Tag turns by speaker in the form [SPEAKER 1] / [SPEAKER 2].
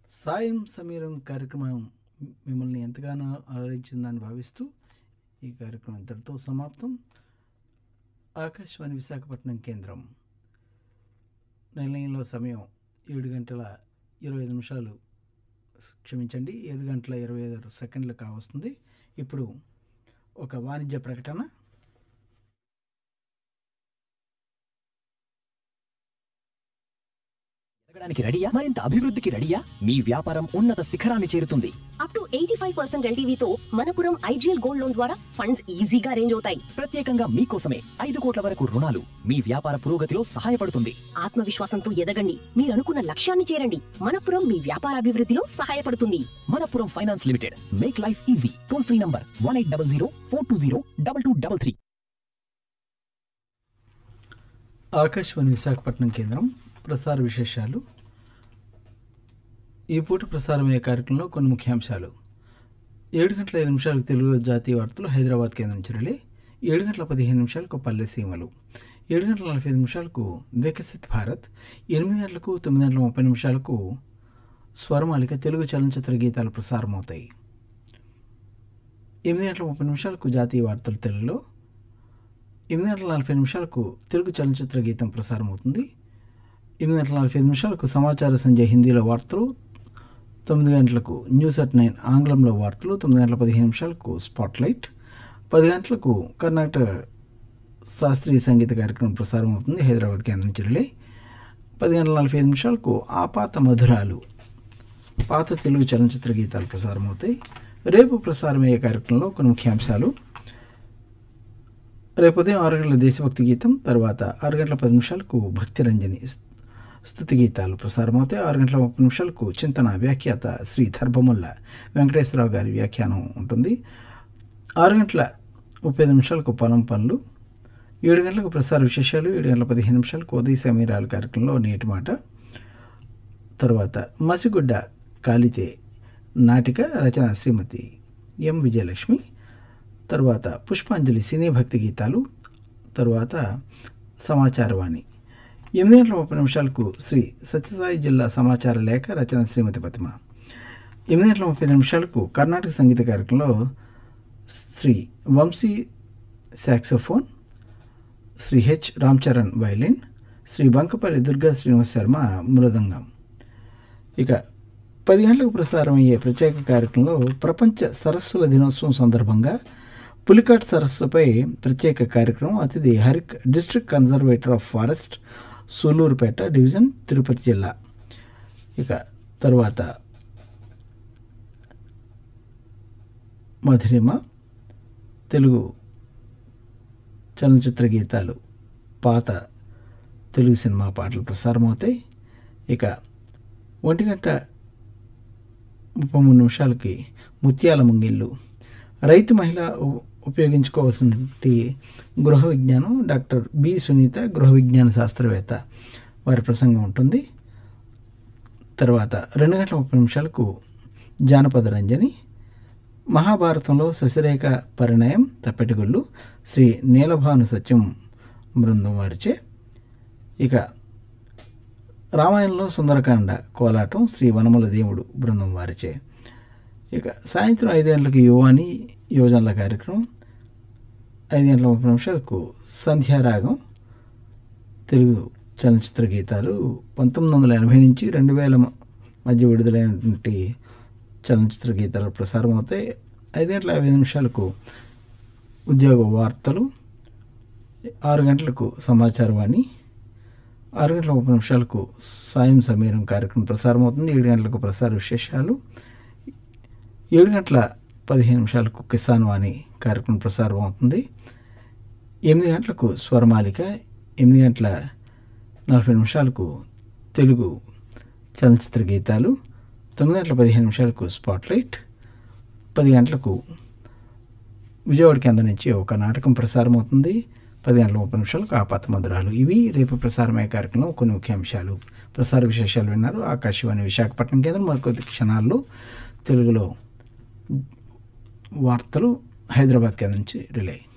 [SPEAKER 1] సాయం సమీరం కార్యక్రమం మిమ్మల్ని ఎంతగానో అలరించిందని భావిస్తూ ఈ కార్యక్రమం ఇంతటితో సమాప్తం ఆకాశవాణి విశాఖపట్నం కేంద్రం నిర్ణయంలో సమయం ఏడు గంటల ఇరవై ఐదు నిమిషాలు క్షమించండి ఏడు గంటల ఇరవై ఐదు సెకండ్లు కావస్తుంది ఇప్పుడు ఒక వాణిజ్య ప్రకటన
[SPEAKER 2] ఎదగడానికి రెడీయా మరింత అభివృద్ధికి రెడీయా మీ వ్యాపారం ఉన్నత శిఖరాన్ని చేరుతుంది
[SPEAKER 3] up to eighty five percent ఎల్టీవీతో మనపురం ఐజీఎల్ గోల్డ్ లోన్ ద్వారా ఫండ్స్ ఈజీగా అరేంజ్ అవుతాయి
[SPEAKER 2] ప్రత్యేకంగా మీకోసమే ఐదు కోట్ల వరకు రుణాలు మీ వ్యాపార పురోగతిలో సహాయపడుతుంది
[SPEAKER 3] ఆత్మవిశ్వాసంతో ఎదగండి మీరు అనుకున్న లక్ష్యాన్ని చేరండి మనపురం మీ వ్యాపార అభివృద్ధిలో సహాయపడుతుంది
[SPEAKER 2] Manappuram finance limited make life easy toll free number one eight double zero four two zero double two double three
[SPEAKER 1] Akashvani Visakhapatnam కేంద్రం ప్రసార విశేషాలు ఈ పూట ప్రసారమయ్యే కార్యక్రమంలో కొన్ని ముఖ్యాంశాలు ఏడు గంటల ఐదు నిమిషాలకు తెలుగులో జాతీయ వార్తలు హైదరాబాద్ కేంద్రం నుంచి రిలే ఏడు గంటల పదిహేను నిమిషాలకు పల్లె సీమలు ఏడు గంటల నలభై ఐదు నిమిషాలకు వికసిత్ భారత్ ఎనిమిది గంటలకు తొమ్మిది గంటల ముప్పై నిమిషాలకు స్వరమాలిక తెలుగు చలనచిత్ర గీతాలు ప్రసారమవుతాయి ఎనిమిది గంటల ముప్పై నిమిషాలకు జాతీయ వార్తలు తెలుగులో ఎనిమిది గంటల నలభై నిమిషాలకు తెలుగు చలనచిత్ర గీతం ప్రసారం అవుతుంది ఎనిమిది గంటల నలభై ఐదు నిమిషాలకు సమాచార సంజయ్ హిందీలో వార్తలు తొమ్మిది గంటలకు న్యూస్ అట్ నైన్ ఆంగ్లంలో వార్తలు తొమ్మిది గంటల పదిహేను నిమిషాలకు స్పాట్లైట్ పది గంటలకు కర్ణాటక శాస్త్రీయ సంగీత కార్యక్రమం ప్రసారం అవుతుంది హైదరాబాద్ కేంద్రం జిల్లా పది గంటల నలభై ఐదు నిమిషాలకు ఆపాత మధురాలు పాత తెలుగు చలనచిత్ర గీతాలు ప్రసారం అవుతాయి రేపు ప్రసారమయ్యే కార్యక్రమంలో కొన్ని ముఖ్యాంశాలు రేపు ఉదయం ఆరు గంటల దేశభక్తి గీతం తర్వాత ఆరు గంటల పది నిమిషాలకు భక్తి రంజని స్థుతి గీతాలు ప్రసారమవుతాయి ఆరు గంటల ముప్పై నిమిషాలకు చింతన వ్యాఖ్యాత శ్రీ ధర్భముల్ల వెంకటేశ్వరరావు గారి వ్యాఖ్యానం ఉంటుంది ఆరు గంటల ముప్పై ఐదు నిమిషాలకు పొలం పనులు ఏడు గంటలకు ప్రసార విశేషాలు ఏడు గంటల పదిహేను నిమిషాలకు ఉదయ సమీరాల కార్యక్రమంలో నేటి మాట తర్వాత మసిగుడ్డ కాలితే నాటిక రచన శ్రీమతి ఎం విజయలక్ష్మి తర్వాత పుష్పాంజలి సినీ భక్తి గీతాలు తరువాత సమాచారవాణి ఎనిమిది గంటల ముప్పై నిమిషాలకు శ్రీ సత్యసాయి జిల్లా సమాచార లేఖ రచన శ్రీమతి పతిమ ఎనిమిది గంటల ముప్పై ఐదు నిమిషాలకు కర్ణాటక సంగీత కార్యక్రమంలో Sri Vamsi saxophone Sri H Ram Charan violin Sri Bankapalli Durga Srinivas Sharma మృదంగం ఇక పది గంటలకు ప్రసారం అయ్యే ప్రత్యేక కార్యక్రమంలో ప్రపంచ సరస్సుల దినోత్సవం సందర్భంగా పులికాట్ సరస్సుపై ప్రత్యేక కార్యక్రమం అతిథి హరిక్ district conservator of forest Sullurpeta division Tirupati జిల్లా ఇక తరువాత మధురిమ తెలుగు చలనచిత్ర గీతాలు పాత తెలుగు సినిమా పాటలు ప్రసారం అవుతాయి ఇక ఒంటి గంట ముప్పై మూడు నిమిషాలకి ముత్యాల ముంగిళ్ళు రైతు మహిళ ఉ- ఉపయోగించుకోవాల్సినటువంటి గృహ విజ్ఞానం డాక్టర్ బి సునీత గృహ విజ్ఞాన శాస్త్రవేత్త వారి ప్రసంగం ఉంటుంది తర్వాత రెండు గంటల ముప్పై నిమిషాలకు జానపద రంజని మహాభారతంలో శశిరేఖ పరిణయం తప్పెటిగుళ్ళు శ్రీ నీలభాను సత్యం బృందం వారిచే ఇక రామాయణంలో సుందరకాండ కోలాటం శ్రీ వనముల దేవుడు బృందం వారిచే ఇక సాయంత్రం ఐదు గంటలకు యువాని యువజనుల కార్యక్రమం ఐదు గంటల ముప్పై నిమిషాలకు సంధ్యారాగం తెలుగు చలనచిత్ర గీతాలు పంతొమ్మిది వందల ఎనభై నుంచి రెండు వేల మ- మధ్య విడుదలైనటువంటి చలనచిత్ర గీతాలు ప్రసారం అవుతాయి ఐదు గంటల యాభై నిమిషాలకు ఉద్యోగ వార్తలు ఆరు గంటలకు సమాచారవాణి ఆరు గంటల ముప్పై నిమిషాలకు సాయం సమీరం కార్యక్రమం ప్రసారం అవుతుంది ఏడు గంటలకు ప్రసార విశేషాలు ఏడు గంటల పదిహేను నిమిషాలకు కిసాన్ వాణి కార్యక్రమం ప్రసారం అవుతుంది ఎనిమిది గంటలకు స్వరమాలిక ఎనిమిది గంటల నలభై నిమిషాలకు తెలుగు చలనచిత్ర గీతాలు తొమ్మిది గంటల పదిహేను నిమిషాలకు స్పాట్లైట్ పది గంటలకు విజయవాడ కేంద్రం నుంచి ఒక నాటకం ప్రసారం అవుతుంది పది గంటల ముప్పై నిమిషాలకు ఆపాత మధురాలు ఇవి రేపు ప్రసారమయ్యే కార్యక్రమంలో కొన్ని ముఖ్యాంశాలు ప్రసార విశేషాలు విన్నారు ఆకాశవాణి విశాఖపట్నం కేంద్రం మరికొద్ది క్షణాల్లో తెలుగులో వార్తలు హైదరాబాద్ కేంద్రం నుంచి రిలే